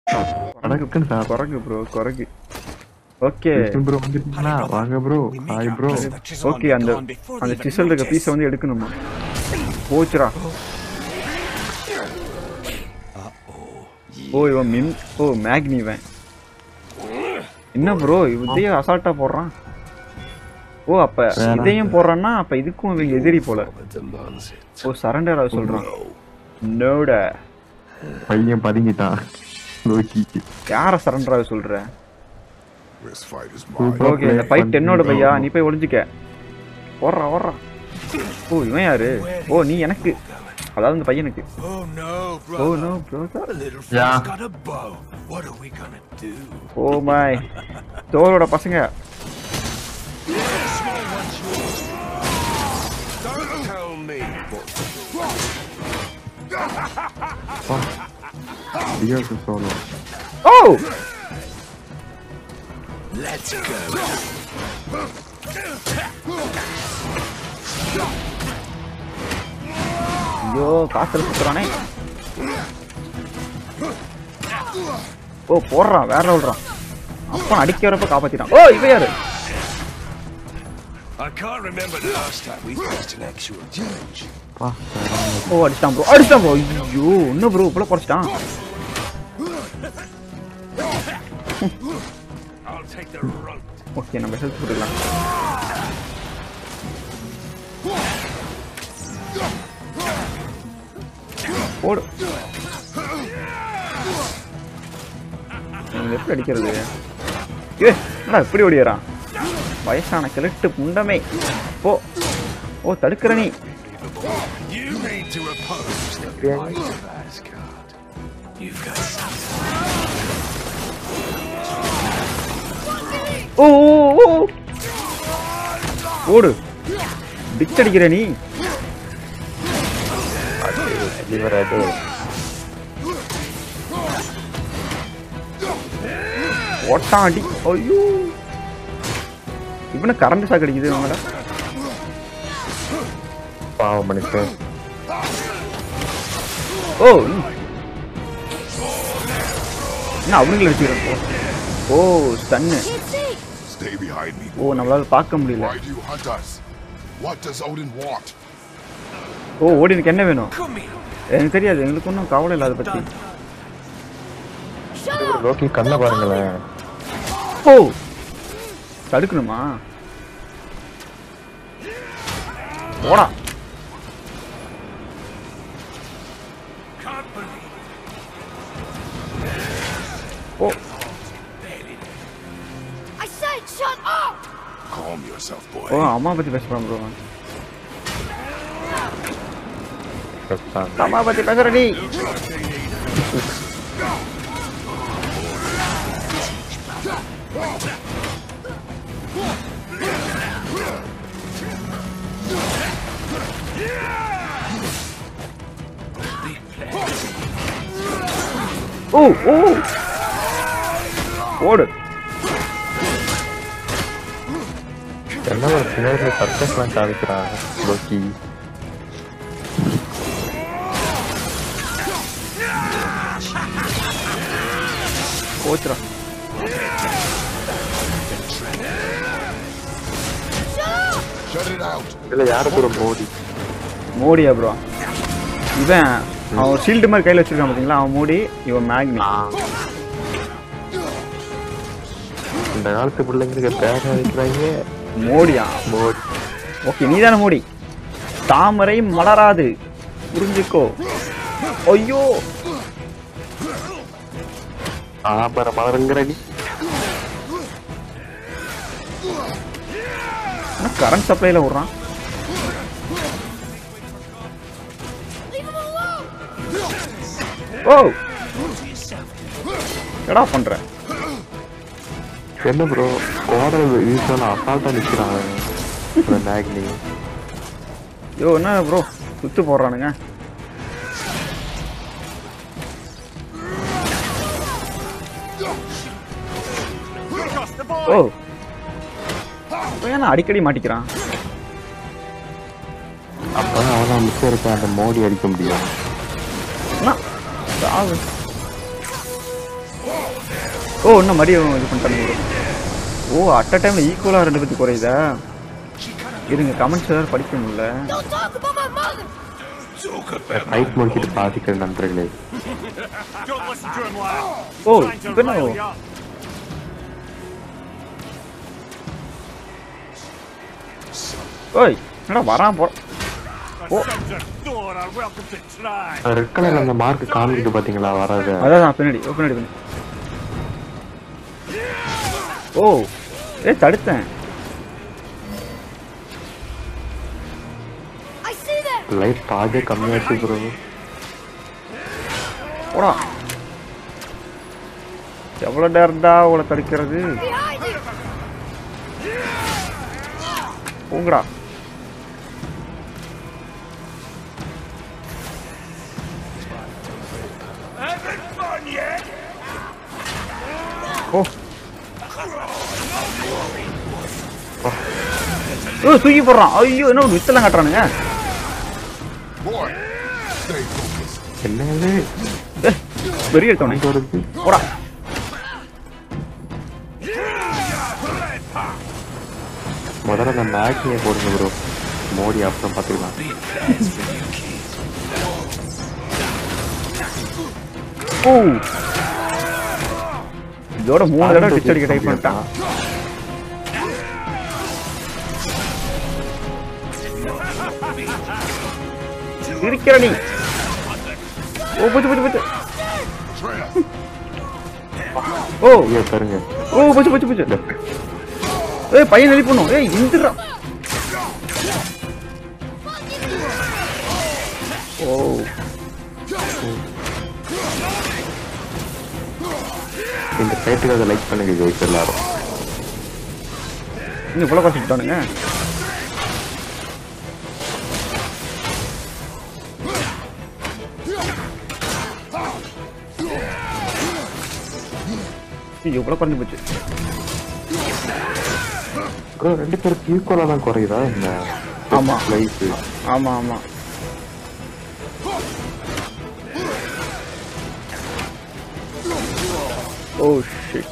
வணக்கம் சார் குரங்கு ப்ரோ குரங்கு ஓகே ப்ரோ வந்துட்டீங்களா வாங்க ப்ரோ ஹாய் ப்ரோ ஓகே அந்த அந்த சிசல் இருக்க பீஸை வந்து எடுக்கணுமா போச்சுடா ஓ இவன் மின் ஓ மேக்னி இவன் என்ன ப்ரோ இதையும் அசால்ட்டா போடுறான் ஓ அப்ப இதையும் போடுறான்னா அப்ப இதுக்கும் இவங்க எதிரி போல ஓ சரண்டர் ஆக சொல்றான் நோட பையன் பதுங்கிட்டான் லோக்கி யார சரண்டர் ஆக சொல்ற This fight is mine. Super okay இந்த play ஃபைட் என்னோட பண்ணி- பையா நீ போய் ஒளிஞ்சிக்க ஓடுறா ஓடுறா ஓ இவன் யாரு ஓ நீ எனக்கு அதாவது இந்த பையனுக்கு Oh no, oh brother. No bro The little Yeah. fool's got a bow. What are we gonna do? Oh my தோலோட பசங்க Don't tell me. டியோக்கு சோலோ ஓ Let's go. ஐயோ காசுல சுத்துறானே ஓ போடுறான் வேற விடுறான் அப்பா அடிக்கிறப்ப காப்பாத்திட்டான் ஓ இவ யாரு I can't remember the last time we faced an actual challenge. பா ஓ அடிச்சிட்டான் ப்ரோ அடிச்சிட்டான் ப்ரோ ஐயோ என்ன ப்ரோ இப்பல குறைச்சிட்டான் I'll take the rope. Okay நம்ம ஹெல்ப் கொடுக்கலாம் போடு இவங்க எப்படி அடிக்கிறது ஏ என்னடா இப்படி ஓடிடுறான் வயசான கிழட்டு முண்டமே போ ஓ தடுக்கிற நீ You need to oppose the might of Asgard. You've got something. ஓ ஓ, ஓ ஓடு டிச் அடிக்கிற நீ ஓட்டான் அடி ஐயோ இவனை கரண்ட் ஷாக் அடிக்குது அவங்கள பாவம் மனுஷன் ஓ ம். என்ன அவனுங்களை வச்சுக்கிறோம் ஓ ஸ்டன்னு Stay behind me. ஓ நம்மளால பார்க்க முடியல Why do you hunt us? What does Odin want? ஓ ஓடி எனக்கு என்ன வேணும் Come here. எனக்கு தெரியாது எங்களுக்கு ஒன்றும் கவலை இல்லை அதை பற்றி லோக்கி கண்ணை பாருங்களேன் ஓ தடுக்கணுமா போடா Can't believe O I said shut up! Calm yourself, boy. ஓ அம்மா பற்றி பேசுகிறான் ப்ரோ கஷ்டம். அம்மா பற்றி பேசுகிற நீ ஓ ஓ ஓடு என்ன ஒரு பின்னாடி சர்க்கஸ்லாம் காமிக்கிறான் லோக்கி போச்சுடா Shut it out. இதுல யாரு ப்ரோ மோடி மோடியா ப்ரோ இவன் அவன் ஷீல்டு மாதிரி கையில் வச்சிருக்கான் பார்த்தீங்களா அவன் மோடி இவன் மேக்னி இந்த காலத்து பிள்ளைங்களுக்கு பேர வைக்கிறாங்க மோடியா மோடி ஓகே நீதானே மோடி தாமரை மலராது புரிஞ்சுக்கோ ஐயோ ஆபர மலருங்கிற நீ கரண்ட் சப்ளைல விடுறான் Leave him alone! ஓ என்னடா பண்ற என்ன ப்ரோ ஓடர் யூஸ்வலாக அசால்ட்டாக நிற்கிறாங்க இந்த மேக்னி ஐயோ என்ன ப்ரோ சுத்து போடுறானுங்க ஓ இவன் ஏன்னா அடிக்கடி மாட்டிக்கிறான் அப்போ அவனை மிச்சம் இருக்க அந்த மோடி அடிக்க முடியும் என்ன? சாவு. ஓ இன்னும் மறுபடியும் இது பண்ணிட்டாங்க bro. ஓ அட் அ டைம்ல ஈக்குவலாக ரெண்டு பேத்துக்கு குறையுதா இருங்க கமெண்ட்ஸ் ஏதாவது படிக்க முடியல Don't talk about my mother! Fight முடிச்சிட்டு பாதிக்கிற நண்பர்களே Don't listen to him, lad. O Trying to இப்போ என்ன rile you up. ஓய் என்னடா வரான் போ The sons of Thor are welcome to try. Red colour அந்த மார்க் காமிக்குது பாத்தீங்களா வராது அதான் பின்னாடி ஓ பின்னாடி பின்னாடி ஓ ஏ தடுத்தேன் I see them! லைஃப் பாதே கம்மியாச்சு ப்ரோ போடா எவ்வளோ நேரம்டா உங்களை தடுக்கிறது Behind you! போங்கடா Having fun yet? ஓ ஓ தூக்கி போடுறான் ஐயோ என்ன ஒரு வித்தெல்லாம் காட்டுறானுங்க Boy, stay focused. என்னது ஏ, பெரிய எடுத்தவனே இங்க வருது போடா முதல்ல அந்த மேக்னியை போடுங்க ப்ரோ மோடி அப்புறம் பார்த்துக்கலாம் ஓ இதோட மூணு தடவை டிச் அடிக்க டைப் பண்ணிட்டான் இருக்கிற நீ ஓ புச்சு புச்சு புச்சு Trev, ஓ ஐயோ பாருங்க ஓ புச்சு புச்சு புச்சு ஏய் பையன் எழுதி பண்ணும் ஏய் இந்துடா ஓ இந்த ஃபைட்டுக்கு அதை லைக் பண்ணுங்க ஜெயிச்சு எல்லாரும் இன்னும் இவ்வளோ குறைச்சி விட்டானுங்க ஐயோ, இவ்வளோ குறைஞ்சி போச்சு ப்ரோ ரெண்டு பேருக்கு ஈக்குவலாக தான் குறையுதா என்ன ஆமா. லைஃப் ஆமா ஆமா ஓ ஷிட்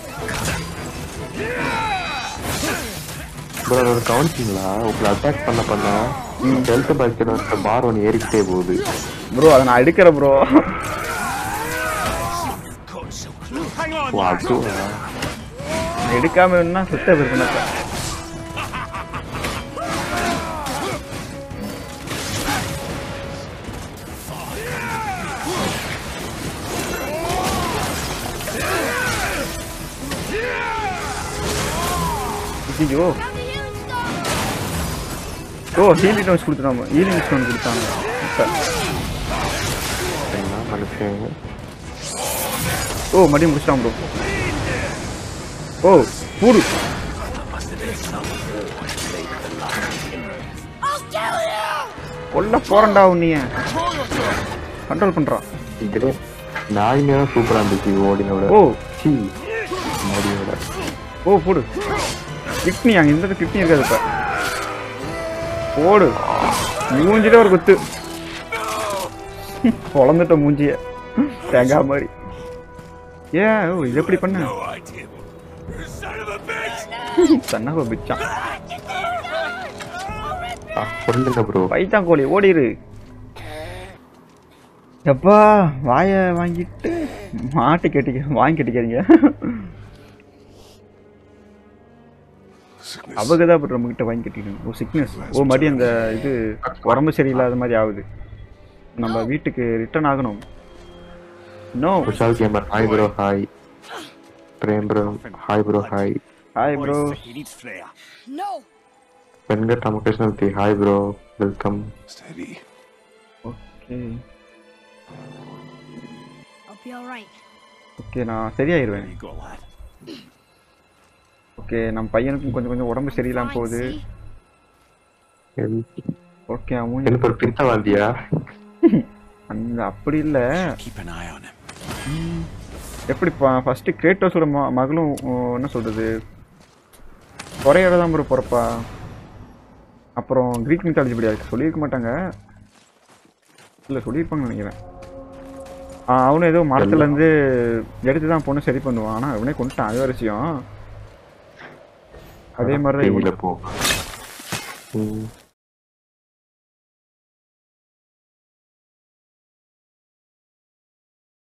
ப்ரோ அதோட கவுண்டிங்களா உங்களை அட்டாக் பண்ண பண்ண ஹெல்த் பாக்கெட் வந்து பார் ஒன்று ஏறிக்கிட்டே போகுது ப்ரோ அதை நான் எடுக்கிறேன் bro Hang on, oh lad. அதுவா எடுக்காம இருந்தா சுத்த பேர் பண்ண ஐயோ Found the healing stone! ஓ ஹீலிங் ஸ்டோன்ஸ் கொடுத்துட்டாங்க ஹீலிங் ஸ்டோன் கொடுத்தாங்க இப்ப என்ன மனுஷன் ஓ மறுபடியும் முடிச்சிட்டான் ப்ரோ ஓ பூடு I'll kill you! கொல்ல போறண்டா உன்னைய கண்ட்ரோல் பண்றான் இதுல நாயினே தான் சூப்பரா இருந்துச்சு ஓடினோட ஓ சி மோடியோட ஓ போடு கிட்னி அங்க இந்த கிட்னி இருக்காது இப்ப போடு மூஞ்சில ஒரு குத்து பொழந்துட்ட மூஞ்சிய தேங்காய் மாதிரி ஏன் ஓ இது எப்படி பண்ண No idea. You son of a bitch! தன்னக பிச்சான் சொல்லுங்க ப்ரோ பைத்தான் கோழி ஓடிரு எப்பா வாய வாங்கிட்டு மாட்டு கட்டிக்க வாங்கி கட்டிக்காதீங்க sickness. அவங்க தான் நம்ம கிட்ட வாங்கி கட்டிக்கணும் ஓ சிக்னஸ் ஓ மறுபடியும் அந்த இது உடம்பு சரியில்லாத மாதிரி ஆகுது நம்ம வீட்டுக்கு ரிட்டர்ன் ஆகணும் no Vishal gamer hi bro hi Prem bro hi bro hi hi bro He needs Freya. No! Venkat Ramakrishnan hi bro welcome Steady. Okay I'll be alright. Okay நான் சரியாயிருவேன் There you go, lad. Okay நம்ம பையனுக்கும் கொஞ்சம் கொஞ்சம் உடம்பு சரியில்லாம Fine, போகுது see? ஓகே அவன் எனக்கு ஒரு பித்த வாந்தியா அந்த அப்படி இல்லை Keep an eye on him. எப்படி ஃபர்ஸ்ட் கிரேட்டோஸோட ம மகளும் உம், என்ன சொல்றது குறையோட தான் ப்ரோ பிறப்பா அப்புறம் கிரீக் மித்தாலஜி படி அதுக்கு சொல்லியிருக்க மாட்டாங்க இல்லை சொல்லியிருப்பாங்கன்னு நினைக்கிறேன் ஆ, அவனும் ஏதோ மரத்துல இருந்து எடுத்து தான் பொண்ணு சரி பண்ணுவான் ஆனா அவனே கொண்டுட்டான் அது ஒரு விஷயம் அதே மாதிரி தான் வெளியில இவனும். போ ம்